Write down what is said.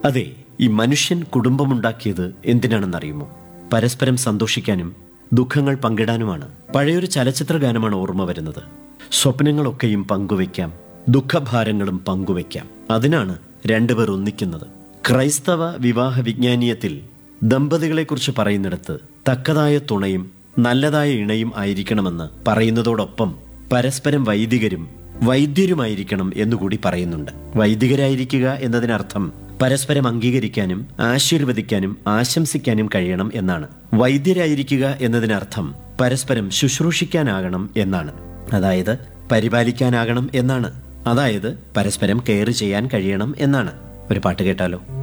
അതെ ഈ മനുഷ്യൻ കുടുംബമുണ്ടാക്കിയത് എന്തിനാണെന്നറിയുമോ പരസ്പരം സന്തോഷിക്കാനും ദുഃഖങ്ങൾ പങ്കിടാനുമാണ് പഴയൊരു ചലച്ചിത്ര ഗാനമാണ് ഓർമ്മ വരുന്നത് സ്വപ്നങ്ങളൊക്കെയും പങ്കുവയ്ക്കാം ദുഃഖഭാരങ്ങളും പങ്കുവയ്ക്കാം അതിനാണ് രണ്ടുപേർ ഒന്നിക്കുന്നത് ക്രൈസ്തവ വിവാഹ വിജ്ഞാനീയത്തിൽ ദമ്പതികളെക്കുറിച്ച് പറയുന്നിടത്ത് തക്കതായ തുണയും നല്ലതായ ഇണയും ആയിരിക്കണമെന്ന് പറയുന്നതോടൊപ്പം പരസ്പരം വൈദികരും വൈദ്യരുമായിരിക്കണം എന്നുകൂടി പറയുന്നുണ്ട് വൈദികരായിരിക്കുക എന്നതിനർത്ഥം പരസ്പരം അംഗീകരിക്കാനും ആശീർവദിക്കാനും ആശംസിക്കാനും കഴിയണം എന്നാണ് വൈദ്യരായിരിക്കുക എന്നതിനർത്ഥം പരസ്പരം ശുശ്രൂഷിക്കാനാകണം എന്നാണ് അതായത് പരിപാലിക്കാനാകണം എന്നാണ് അതായത് പരസ്പരം കെയർ ചെയ്യാൻ കഴിയണം എന്നാണ് ഒരു പാട്ട് കേട്ടാലോ